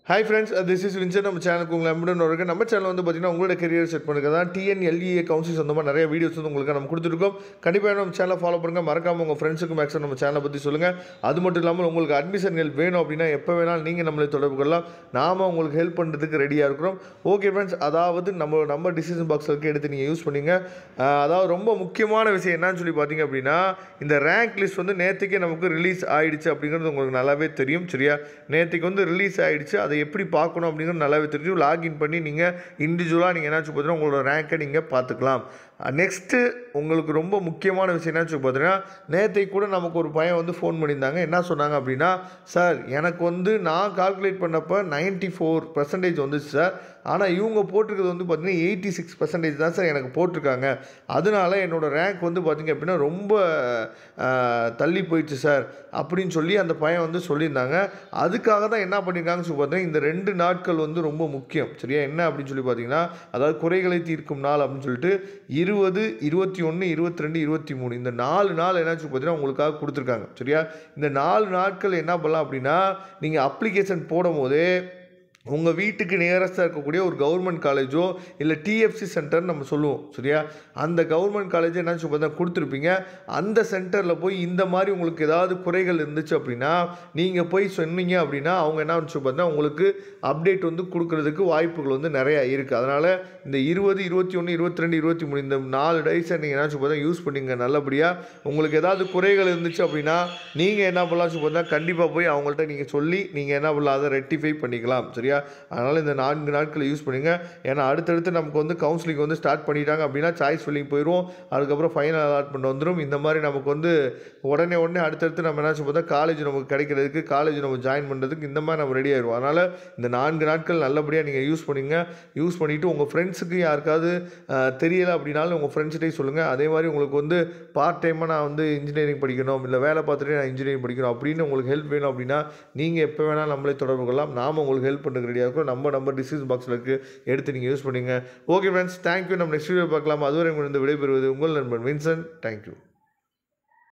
hi friends this is Vinson நம்ம சேனலுக்கு உங்களை அன்புடன் இருக்கு நம்ம சேனல் வந்து பார்த்தீங்கன்னா உங்களோட கரியர் செட் பண்ணுறது தான் டிஎன்எல்இஏ கவுன்சில் சொந்தமாக நிறைய வீடியோஸ் வந்து உங்களுக்கு நம்ம கொடுத்துருக்கோம் கண்டிப்பாக நம்ம சேனலை ஃபாலோ பண்ணுங்கள் மறக்காமல் உங்கள் ஃப்ரெண்ட்ஸுக்கு மேக்ஸிமம் நம்ம சேனலை பற்றி சொல்லுங்கள் அது மட்டும் இல்லாமல் உங்களுக்கு அட்மிஷன்கள் வேணும் அப்படின்னா எப்போ வேணாலும் நீங்கள் நம்மளை தொடர்பு கொள்ளலாம் நாம் உங்களுக்கு ஹெல்ப் பண்ணுறதுக்கு ரெடியாக இருக்கிறோம் ஓகே ஃப்ரெண்ட்ஸ் அதாவது நம்ம நம்ம டிசிஷன் பாக்ஸுக்கு எடுத்து நீங்கள் யூஸ் பண்ணீங்க அஹ், அதாவது ரொம்ப முக்கியமான விஷயம் என்னன்னு சொல்லி பார்த்தீங்க அப்படின்னா இந்த ரேங்க் லிஸ்ட் வந்து நேற்றுக்கே நமக்கு ரிலீஸ் ஆயிடுச்சு அப்படிங்கிறது உங்களுக்கு நல்லாவே தெரியும் சரியா நேற்றுக்கு வந்து ரிலீஸ் ஆயிடுச்சு அதை எப்படி பார்க்கணும் அப்படிங்கிறது நல்லாவே தெரியும் லாகின் பண்ணி நீங்கள் இண்டிவிஜுவலாக நீங்கள் என்னாச்சு பார்த்தீங்கன்னா உங்களோட ரேங்கை நீங்கள் பார்த்துக்கலாம் நெக்ஸ்ட்டு உங்களுக்கு ரொம்ப முக்கியமான விஷயம் என்னாச்சு பார்த்தீங்கன்னா நேற்றை கூட நமக்கு ஒரு பையன் வந்து ஃபோன் பண்ணியிருந்தாங்க என்ன சொன்னாங்க அப்படின்னா சார் எனக்கு வந்து நான் கால்குலேட் பண்ணப்போ 94% ஃபோர் பர்சன்டேஜ் வந்துச்சு சார் ஆனால் இவங்க போட்டிருக்கிறது வந்து பார்த்தீங்கன்னா எயிட்டி சிக்ஸ் பர்சன்டேஜ் தான் சார் எனக்கு போட்டிருக்காங்க அதனால என்னோட ரேங்க் வந்து பார்த்தீங்க அப்படின்னா ரொம்ப ஆஹ், தள்ளி போயிடுச்சு சார் அப்படின்னு சொல்லி அந்த பையன் வந்து சொல்லியிருந்தாங்க அதுக்காக தான் என்ன பண்ணியிருக்காங்கன்னு சொல்லி பார்த்தீங்கன்னா இந்த ரெண்டு நாட்கள் வந்து ரொம்ப முக்கியம் சரியா என்ன அப்படின்னு சொல்லி பார்த்தீங்கன்னா அதாவது குறைகளை தீர்க்கும் நாள் அப்படின்னு சொல்லிட்டு இருபது இருபத்தி ஒன்று இருபத்தி ரெண்டு இருபத்தி மூணு இந்த நாலு நாள் என்னாச்சு பார்த்தீங்கன்னா உங்களுக்காக கொடுத்துருக்காங்க சரியா இந்த நாலு நாட்கள் என்ன பண்ணலாம் அப்படின்னா நீங்கள் அப்ளிகேஷன் போடும் போதே உங்கள் வீட்டுக்கு நியரஸ்ட்டாக இருக்கக்கூடிய ஒரு கவர்மெண்ட் காலேஜோ இல்லை டிஎஃப்சி சென்டர்னு நம்ம சொல்லுவோம் சரியா அந்த கவர்மெண்ட் காலேஜ் என்ன சொல்லி பார்த்தா கொடுத்துருப்பீங்க அந்த சென்டரில் போய் இந்த மாதிரி உங்களுக்கு ஏதாவது குறைகள் இருந்துச்சு அப்படின்னா நீங்கள் போய் சொன்னீங்க அப்படின்னா அவங்க என்ன சொல்லி பார்த்தா உங்களுக்கு அப்டேட் வந்து கொடுக்கறதுக்கு வாய்ப்புகள் வந்து நிறையா இருக்குது அதனால் இந்த இருபது இருபத்தி ஒன்று இருபத்தி ரெண்டு இருபத்தி மூணு இந்த நாலு டைஸை நீங்கள் என்ன சொல்லி பார்த்தா யூஸ் பண்ணிங்க நல்லபடியாக உங்களுக்கு ஏதாவது குறைகள் இருந்துச்சு அப்படின்னா நீங்கள் என்ன பண்ணலாம் சொல்லி பார்த்தா கண்டிப்பாக போய் அவங்கள்ட்ட நீங்கள் சொல்லி நீங்கள் என்ன பண்ணலாம் அதை ரெக்டிஃபை பண்ணிக்கலாம் சரியா அதனால் இந்த நான்கு நாட்களை யூஸ் பண்ணுங்க ஏன்னா அடுத்தடுத்து நமக்கு வந்து கவுன்சிலிங் வந்து ஸ்டார்ட் பண்ணிட்டாங்க அப்படின்னா சாய்ஸ் ஃபில்லிங் போயிடும் அதுக்கப்புறம் ஃபைனல் அலாட்மெண்ட் வந்துடும் இந்த மாதிரி நமக்கு வந்து உடனே உடனே அடுத்தடுத்து நம்ம என்ன சொல்லி பார்த்தா காலேஜ் நமக்கு கிடைக்கிறதுக்கு காலேஜ் நம்ம ஜாயின் பண்ணுறதுக்கு இந்த மாதிரி நம்ம ரெடி ஆயிடுவோம் அதனால் இந்த நான்கு நாட்கள் நல்லபடியாக நீங்கள் யூஸ் பண்ணுங்க யூஸ் பண்ணிவிட்டு உங்கள் ஃப்ரெண்ட்ஸுக்கு யாருக்காவது அஹ், தெரியலை அப்படின்னாலும் உங்கள் ஃப்ரெண்ட்ஸ்கிட்டே சொல்லுங்கள் அதே மாதிரி உங்களுக்கு வந்து பார்ட் டைமாக நான் வந்து இன்ஜினியரிங் படிக்கணும் இல்லை வேலை பார்த்துட்டு நான் இன்ஜினியரிங் படிக்கணும் அப்படின்னு உங்களுக்கு ஹெல்ப் வேணும் அப்படின்னா நீங்கள் எப்போ வேணால் நம்மளே தொடர்பு கொள்ளலாம் நாம் உங்களுக்கு ஹெல்ப் பண்ணுறதுக்கு ரெடியாக இருக்கும் நம்ம நம்பர் டிஸ்கிரிப்ஷன் பாக்ஸில் இருக்குது எடுத்து நீங்கள் யூஸ் பண்ணுங்க ஓகே ஃப்ரெண்ட்ஸ் தேங்க்யூ நம்ம நெக்ஸ்ட் வீடியோ பார்க்கலாம் அதுவரை உங்களுக்கு விடைபெறுவது உங்கள் நண்பன் வின்சன் தேங்க்யூ